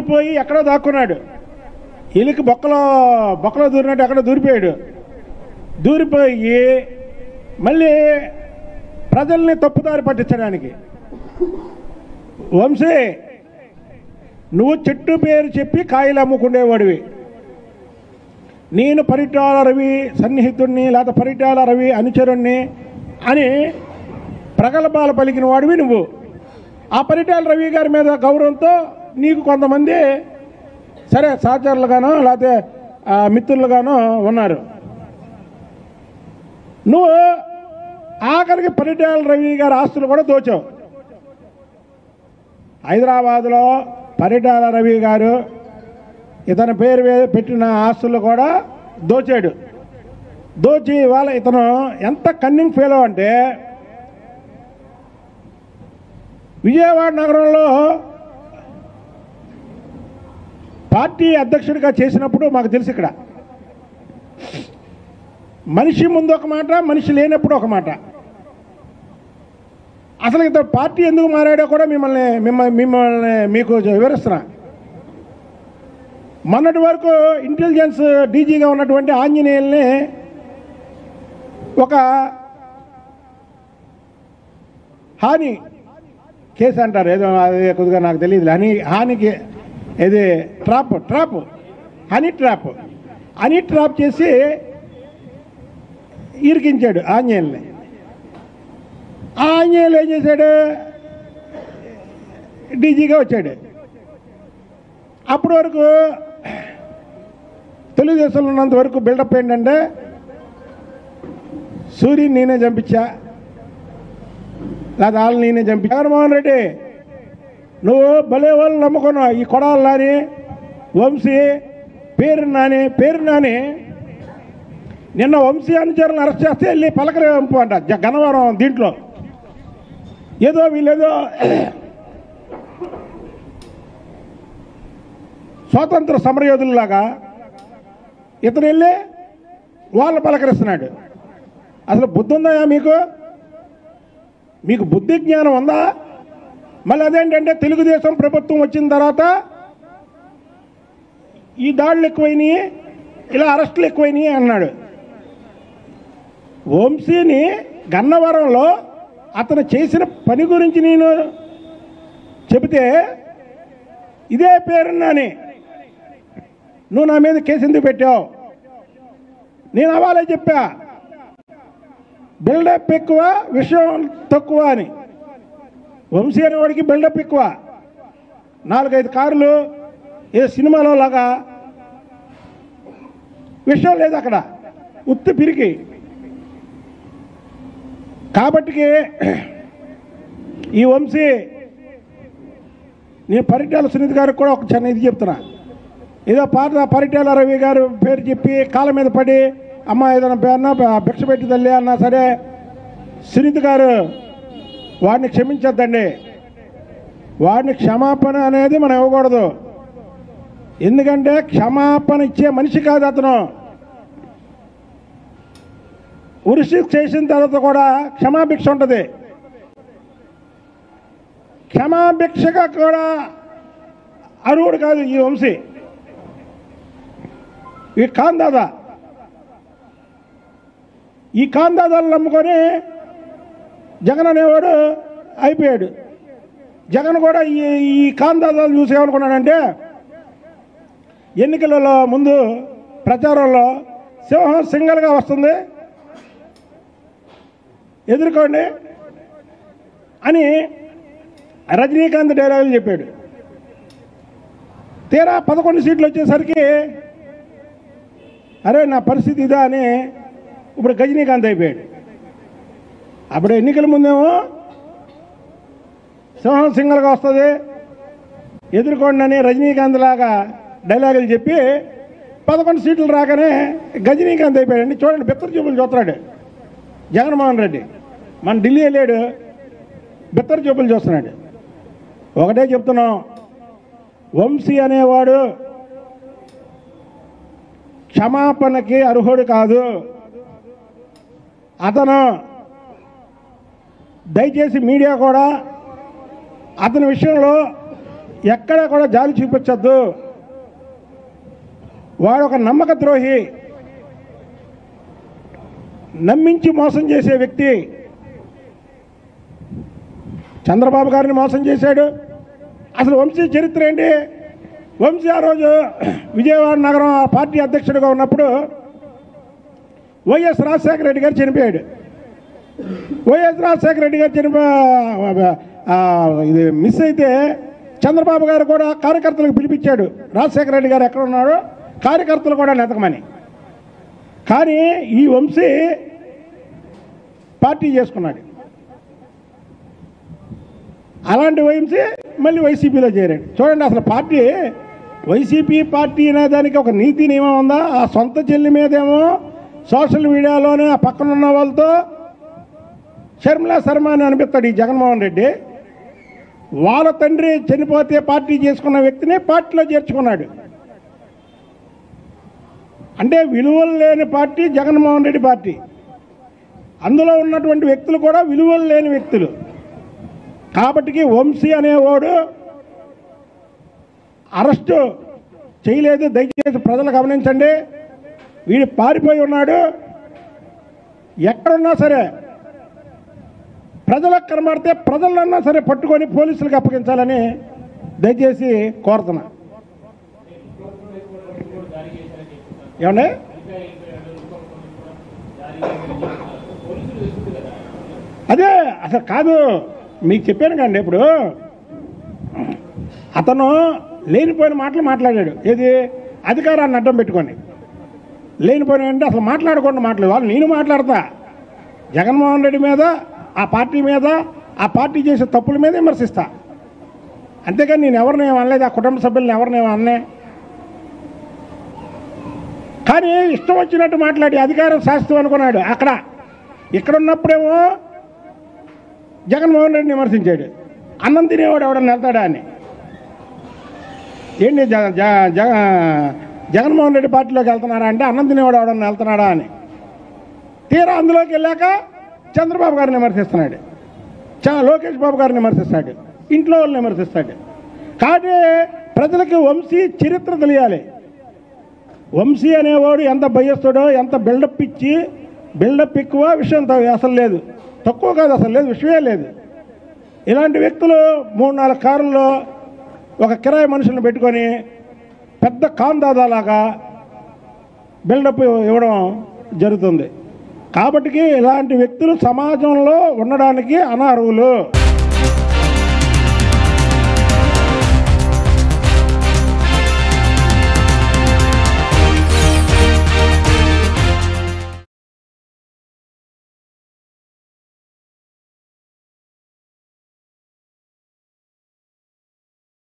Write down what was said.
పారిపోయి ఎక్కడో దాక్కున్నాడు ఎలికి బొక్కలో బొక్కలో దూరినట్టు ఎక్కడో దూరిపోయాడు దూరిపోయి మళ్ళీ ప్రజల్ని తప్పుదారి పట్టించడానికి వంశీ నువ్వు చెట్టు పేరు చెప్పి కాయలు అమ్ముకునేవాడివి నేను పరిటాల రవి సన్నిహితుడిని లేదా పరిటాల రవి అనుచరుణ్ణి అని ప్రగల్భాలు పలికిన వాడివి నువ్వు ఆ పరిటాల రవి గారి మీద గౌరవంతో నీకు కొంతమంది సరే సహచరులుగానో లేకపోతే ఆ, మిత్రులుగానో ఉన్నారు నువ్వు ఆఖరికి పరిటాల రవి గారి ఆస్తులు కూడా దోచావు హైదరాబాదులో పరిటాల రవి గారు ఇతని పేరు వే- పెట్టిన ఆస్తులు కూడా దోచాడు దోచి ఇవాళ ఇతను ఎంత కన్నింగ్ ఫెయిల్ అంటే విజయవాడ నగరంలో పార్టీ అధ్యక్షుడిగా చేసినప్పుడు మాకు తెలుసు ఇక్కడ మనిషి ముందు ఒక మాట మనిషి లేనప్పుడు ఒక మాట అసలు ఇతను పార్టీ ఎందుకు మారాడో కూడా మిమ్మల్ని మిమ్మల్ని మిమ్మల్ని మీకు వివరిస్తున్నా మొన్నటి వరకు ఇంటెలిజెన్స్ డీజీగా ఉన్నటువంటి ఆంజనేయుల్ని ఒక హాని కేసు అంటారు ఏదో అది కొద్దిగా నాకు తెలియదు హనీ హానికి ఇది trap trap honey trap honey trap చేసి ఇరికించాడు ఆంజనేయుల్ని ఆ ఆంజనేయులు ఏం చేశాడు డీజీగా వచ్చాడు అప్పటి వరకు తెలుగుదేశంలో ఉన్నంత వరకు బిల్డప్ ఏంటంటే సూర్యుని నేనే చంపించా లేదా వాళ్ళని నేనే చంపి జగన్మోహన్ రెడ్డి నువ్వు భలే వాళ్ళు నమ్ముకున్నావు ఈ కొడాలు నాని వంశీ పేరు నాని పేరు నాని నిన్న వంశీ అనుచరులను అరెస్ట్ చేస్తే వెళ్ళి పలకరింపు అంట జ- గన్నవరం దీంట్లో ఏదో వీళ్ళేదో స్వాతంత్ర సమరయోధుల్లాగా ఇతను వెళ్ళి వాళ్ళు పలకరిస్తున్నాడు అసలు బుద్ధి ఉందా మీకు మీకు బుద్ధి జ్ఞానం ఉందా మళ్ళీ అదేంటంటే తెలుగుదేశం ప్రభుత్వం వచ్చిన తర్వాత ఈ దాడులు ఎక్కువైనాయి ఇలా అరెస్టులు ఎక్కువైనాయి అన్నాడు వంశీని గన్నవరంలో అతను చేసిన పని గురించి నేను చెబితే ఇదే పేరున్నాని నువ్వు నా మీద కేసు ఎందుకు పెట్టావు నేను అవాలే చెప్పా బిల్డప్ ఎక్కువ విషయం తక్కువ అని వంశీ అనేవాడికి బిల్డప్ ఎక్కువ నాలుగైదు కార్లు ఏ సినిమాలో లాగా విషయం లేదు అక్కడ ఉత్తి పిరికి కాబట్టికి ఈ వంశీ నేను పరిటాల సునీత గారికి కూడా ఒక చిన్న ఇది చెప్తున్నా ఏదో పాత పరిటాల రవి గారు పేరు చెప్పి కాళ్ళ మీద పడి అమ్మ ఏదైనా పేరున భిక్ష పెట్టి తల్లి అన్నా సరే సునీత గారు వాడిని క్షమించొద్దండి వాడిని క్షమాపణ అనేది మనం ఇవ్వకూడదు ఎందుకంటే క్షమాపణ ఇచ్చే మనిషి కాదు అతను ఉరిసి చేసిన తర్వాత కూడా క్షమాభిక్ష ఉంటుంది క్షమాభిక్షగా కూడా అరువుడు కాదు ఈ వంశీ ఈ కాందాద ఈ కాందాదాలు నమ్ముకొని జగన్ అనేవాడు అయిపోయాడు జగన్ కూడా ఈ ఈ కాందాదాలు చూసి ఏమనుకున్నాడంటే ఎన్నికలలో ముందు ప్రచారంలో సింహం సింగల్గా వస్తుంది ఎదుర్కోండి అని రజనీకాంత్ డైలాగులు చెప్పాడు తీరా పదకొండు సీట్లు వచ్చేసరికి అరే నా పరిస్థితి ఇదా అని ఇప్పుడు గజనీకాంత్ అయిపోయాడు అప్పుడు ఎన్నికల ముందేమో సింహం సింగల్గా వస్తుంది ఎదుర్కోండి అని రజనీకాంత్ లాగా డైలాగులు చెప్పి పదకొండు సీట్లు రాగానే గజనీకాంత్ అయిపోయాడండి చూడండి బెత్తర చూపులు చూస్తున్నాడు జగన్మోహన్ రెడ్డి మన ఢిల్లీ వెళ్ళాడు బెత్తర చూపులు చూస్తున్నాడు ఒకటే చెప్తున్నాం వంశీ అనేవాడు క్షమాపణకి అర్హుడు కాదు అతను దయచేసి మీడియా కూడా అతని విషయంలో ఎక్కడ కూడా జాలి చూపించద్దు వాడు ఒక నమ్మక ద్రోహి నమ్మించి మోసం చేసే వ్యక్తి చంద్రబాబు గారిని మోసం చేశాడు అసలు వంశీ చరిత్ర ఏంటి వంశీ ఆ రోజు విజయవాడ నగరం పార్టీ అధ్యక్షుడిగా ఉన్నప్పుడు వైఎస్ రాజశేఖర రెడ్డి గారు చనిపోయాడు వైఎస్ రాజశేఖర రెడ్డి గారు చనిపో ఆ, ఇది మిస్ అయితే చంద్రబాబు గారు కూడా కార్యకర్తలకు పిలిపించాడు రాజశేఖర రెడ్డి గారు ఎక్కడ ఉన్నారో కార్యకర్తలు కూడా నెతకమని కానీ ఈ వంశీ పార్టీ చేసుకున్నాడు అలాంటి వంశీ మళ్ళీ వైసీపీలో చేరాడు చూడండి అసలు పార్టీ వైసీపీ పార్టీ అనే దానికి ఒక నీతి నియమం ఉందా ఆ సొంత చెల్లి మీదేమో సోషల్ మీడియాలోనే ఆ పక్కన ఉన్న వాళ్ళతో షర్మిలా శర్మ అని అనిపిస్తాడు ఈ జగన్మోహన్ రెడ్డి వాళ్ళ తండ్రి చనిపోతే పార్టీ చేసుకున్న వ్యక్తిని పార్టీలో చేర్చుకున్నాడు అంటే విలువలు లేని పార్టీ జగన్మోహన్ రెడ్డి పార్టీ అందులో ఉన్నటువంటి వ్యక్తులు కూడా విలువలు లేని వ్యక్తులు కాబట్టికి వంశీ అనేవాడు అరెస్టు చేయలేదు దయచేసి ప్రజలు గమనించండి వీడు పారిపోయి ఉన్నాడు ఎక్కడున్నా సరే ప్రజలకు కనబడితే ప్రజలన్నా సరే పట్టుకొని పోలీసులకు అప్పగించాలని దయచేసి కోరుతున్నా ఏమండి అదే అసలు కాదు మీకు చెప్పాను కండి ఇప్పుడు అతను లేనిపోయిన మాటలు మాట్లాడాడు ఏది అధికారాన్ని అడ్డం పెట్టుకొని లేనిపోయిన అంటే అసలు మాట్లాడకుండా మాట్లాడు వాళ్ళు నేను మాట్లాడతా జగన్మోహన్ రెడ్డి మీద ఆ పార్టీ మీద ఆ పార్టీ చేసే తప్పుల మీద విమర్శిస్తా అంతేకాని నేను ఎవరిని ఏం అనలేదు ఆ కుటుంబ సభ్యులను ఎవరిని ఏం అన్నే కానీ ఇష్టం వచ్చినట్టు మాట్లాడి అధికారం శాస్త్రం అనుకున్నాడు అక్కడ ఇక్కడ ఉన్నప్పుడేమో జగన్మోహన్ రెడ్డిని విమర్శించాడు అన్నం తినేవాడు ఎవడన్నా వెళ్తాడా అని ఏంటి జ జ- జగ జగన్మోహన్ రెడ్డి పార్టీలోకి వెళ్తున్నారా అంటే అన్నం తినేవాడు ఎవడన్నా వెళ్తున్నాడా అని తీరా అందులోకి వెళ్ళాక చంద్రబాబు గారిని విమర్శిస్తున్నాడు చ లోకేష్ బాబు గారిని విమర్శిస్తాడు ఇంట్లో వాళ్ళని విమర్శిస్తాడు కానీ ప్రజలకి వంశీ చరిత్ర తెలియాలి వంశీ అనేవాడు ఎంత భయస్తుడో ఎంత బిల్డప్ ఇచ్చి బిల్డప్ ఎక్కువ విషయం త- అసలు లేదు తక్కువ కాదు అసలు లేదు విషయమే లేదు ఇలాంటి వ్యక్తులు మూడు నాలుగు కారుల్లో ఒక కిరాయి మనుషులను పెట్టుకొని పెద్ద కాందాదాలాగా బిల్డప్ ఇవ్వడం జరుగుతుంది కాబట్టికి ఇలాంటి వ్యక్తులు సమాజంలో ఉండడానికి అనర్హులు